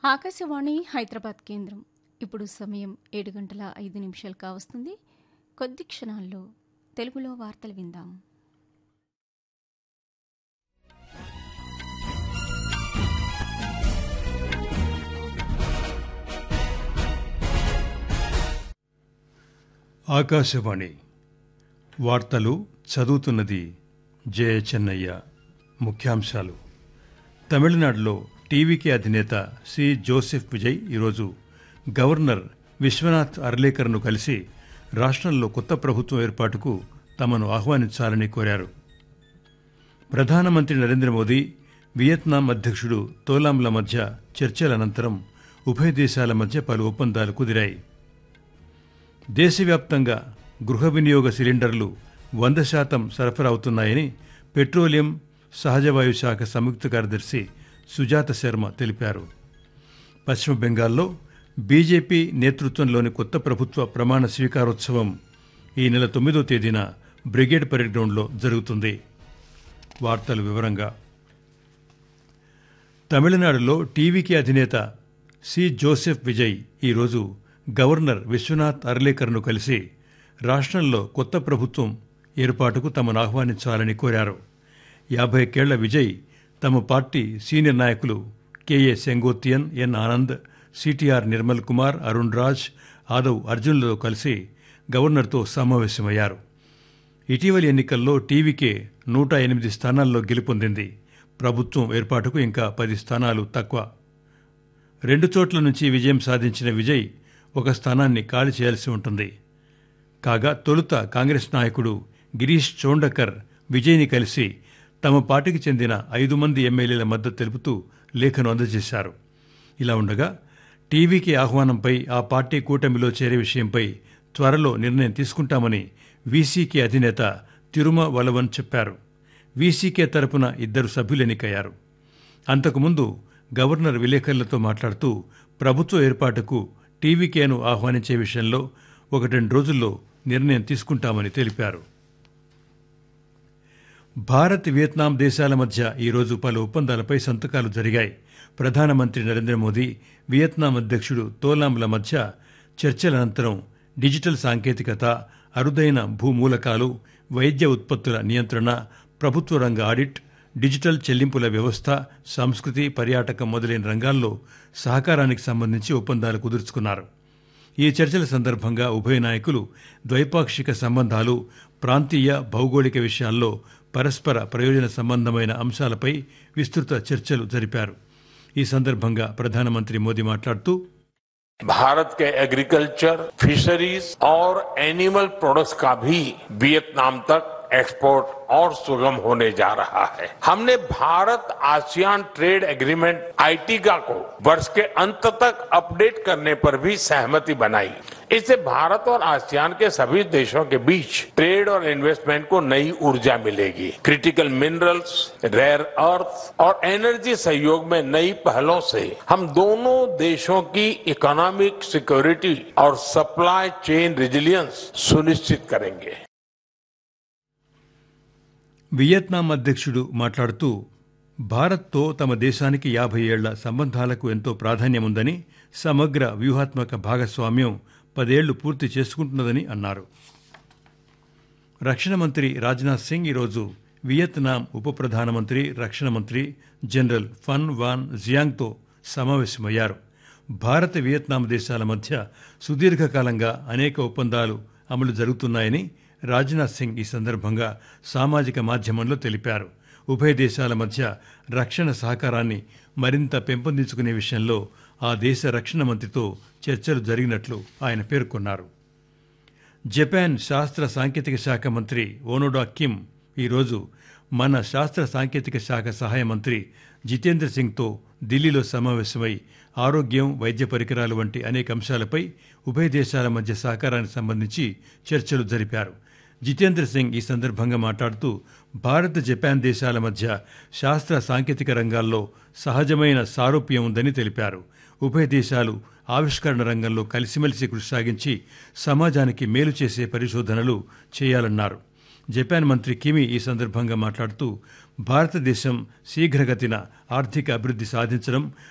ఆకాశవాణి హైదరాబాద్ కేంద్రం ఇప్పుడు సమయం ఏడు గంటల ఐదు నిమిషాలు కావస్తుంది కొద్ది క్షణాల్లో తెలుగులో వార్తలు విందాం ఆకాశవాణి వార్తలు చదువుతున్నది జయ చెన్నయ్య ముఖ్యాంశాలు తమిళనాడులో టీవీకే అధినేత సి జోసెఫ్ విజయ్ ఈరోజు గవర్నర్ విశ్వనాథ్ అర్లేకర్ను కలిసి రాష్ట్రంలో కొత్త ప్రభుత్వం ఏర్పాటుకు తమను ఆహ్వానించాలని కోరారు ప్రధానమంత్రి నరేంద్ర మోదీ వియత్నాం అధ్యక్షుడు తోలాంల మధ్య చర్చల అనంతరం ఉభయ దేశాల మధ్య పలు ఒప్పందాలు కుదిరాయి దేశవ్యాప్తంగా గృహ వినియోగ సిలిండర్లు వంద శాతం సరఫరా అవుతున్నాయని పెట్రోలియం సహజవాయు శాఖ సంయుక్త కార్యదర్శి సుజాత శర్మ తెలిపారు పశ్చిమ బెంగాల్లో బీజేపీ నేతృత్వంలోని కొత్త ప్రభుత్వ ప్రమాణ స్వీకారోత్సవం ఈ నెల తొమ్మిదో తేదీన బ్రిగేడ్ పరేడ్ గ్రౌండ్లో జరుగుతుంది వార్తలు వివరంగా తమిళనాడులో టీవీకి అధినేత సి జోసెఫ్ విజయ్ ఈరోజు గవర్నర్ విశ్వనాథ్ అర్లేకర్ను కలిసి రాష్ట్రంలో కొత్త ప్రభుత్వం ఏర్పాటుకు తమను ఆహ్వానించాలని కోరారు యాభై కేళ్ల విజయ్ తమ పార్టీ సీనియర్ నాయకులు K A Sengottaiyan N Anand C T R Nirmal Kumar Arun Raj Aadhav అర్జున్లతో కలిసి గవర్నర్తో సమావేశమయ్యారు ఇటీవలి ఎన్నికల్లో టీవీకే నూట ఎనిమిది స్థానాల్లో గెలుపొందింది ప్రభుత్వం ఏర్పాటుకు ఇంకా పది స్థానాలు తక్కువ రెండు చోట్ల నుంచి విజయం సాధించిన విజయ్ ఒక స్థానాన్ని ఖాళీ చేయాల్సి ఉంటుంది కాగా తొలుత కాంగ్రెస్ నాయకుడు గిరీష్ చోండకర్ విజయ్ని కలిసి తమ పార్టీకి చెందిన ఐదు మంది ఎమ్మెల్యేల మద్దతు తెలుపుతూ లేఖను అందజేశారు ఇలా ఉండగా టీవీకి ఆహ్వానంపై ఆ పార్టీ కూటమిలో చేరే విషయంపై త్వరలో నిర్ణయం తీసుకుంటామని వీసీకే అధినేత తిరుమ వలవన్ చెప్పారు వీసీకే తరపున ఇద్దరు సభ్యులు ఎన్నికయ్యారు అంతకుముందు గవర్నర్ విలేకరులతో మాట్లాడుతూ ప్రభుత్వ ఏర్పాటుకు టీవీకేను ఆహ్వానించే విషయంలో ఒకటి రెండు రోజుల్లో నిర్ణయం తీసుకుంటామని తెలిపారు భారత్ వియత్నాం దేశాల మధ్య ఈరోజు పలు ఒప్పందాలపై సంతకాలు జరిగాయి ప్రధానమంత్రి నరేంద్ర మోదీ వియత్నాం అధ్యక్షుడు తోలాంల మధ్య చర్చల అనంతరం డిజిటల్ సాంకేతికత అరుదైన భూమూలకాలు వైద్య ఉత్పత్తుల నియంత్రణ ప్రభుత్వ రంగ ఆడిట్ డిజిటల్ చెల్లింపుల వ్యవస్థ సంస్కృతి పర్యాటకం మొదలైన రంగాల్లో సహకారానికి సంబంధించి ఒప్పందాలు కుదుర్చుకున్నారు ఈ చర్చల సందర్భంగా ఉభయ నాయకులు ద్వైపాక్షిక సంబంధాలు ప్రాంతీయ భౌగోళిక విషయాల్లో పరస్పర ప్రయోజన సంబంధమైన అంశాలపై విస్తృత చర్చలు జరిపారు ఈ సందర్భంగా ప్రధానమంత్రి మోదీ మాట్లాడుతూ भारत के एग्रीकल्चर फिशरीज और एनिमल प्रोडक्ट्स का भी वियतनाम तक एक्सपोर्ट और सुगम होने जा रहा है हमने भारत आसियान ट्रेड एग्रीमेंट आईटीका को वर्ष के अंत तक अपडेट करने पर भी सहमति बनाई इससे भारत और आसियान के सभी देशों के बीच ट्रेड और इन्वेस्टमेंट को नई ऊर्जा मिलेगी क्रिटिकल मिनरल्स रेयर अर्थ और एनर्जी सहयोग में नई पहलों से हम दोनों देशों की इकोनॉमिक सिक्योरिटी और सप्लाई चेन रिजिलियंस सुनिश्चित करेंगे వియత్నాం అధ్యక్షుడు మాట్లాడుతూ భారత్తో తమ దేశానికి యాభై ఏళ్ల సంబంధాలకు ఎంతో ప్రాధాన్యముందని సమగ్ర వ్యూహాత్మక భాగస్వామ్యం పదేళ్లు పూర్తి చేసుకుంటున్నదని అన్నారు రక్షణ మంత్రి రాజ్నాథ్ సింగ్ ఈరోజు వియత్నాం ఉప ప్రధానమంత్రి రక్షణ మంత్రి జనరల్ ఫన్ వాన్ జియాంగ్తో సమావేశమయ్యారు భారత్ వియత్నాం దేశాల మధ్య సుదీర్ఘకాలంగా అనేక ఒప్పందాలు అమలు జరుగుతున్నాయని రాజ్నాథ్ సింగ్ ఈ సందర్భంగా సామాజిక మాధ్యమంలో తెలిపారు ఉభయ దేశాల మధ్య రక్షణ సహకారాన్ని మరింత పెంపొందించుకునే విషయంలో ఆ దేశ రక్షణ మంత్రితో చర్చలు జరిగినట్లు ఆయన పేర్కొన్నారు జపాన్ శాస్త్ర సాంకేతిక శాఖ మంత్రి ఓనోడా కిమ్ ఈరోజు మన శాస్త్ర సాంకేతిక శాఖ సహాయ మంత్రి జితేంద్ర సింగ్తో ఢిల్లీలో సమావేశమై ఆరోగ్యం వైద్య పరికరాలు వంటి అనేక అంశాలపై ఉభయ దేశాల మధ్య సహకారానికి సంబంధించి చర్చలు జరిపారు జితేంద్ర సింగ్ ఈ సందర్భంగా మాట్లాడుతూ భారత్ జపాన్ దేశాల మధ్య శాస్త్ర సాంకేతిక రంగాల్లో సహజమైన సారూప్యం ఉందని తెలిపారు ఉభయ దేశాలు ఆవిష్కరణ రంగంలో కలిసిమెలిసి కృషి సాగించి సమాజానికి మేలు చేసే పరిశోధనలు చేయాలన్నారు జపాన్ మంత్రి కిమి ఈ సందర్భంగా మాట్లాడుతూ భారతదేశం శీఘ్రగతిన ఆర్థిక అభివృద్ధి సాధించడం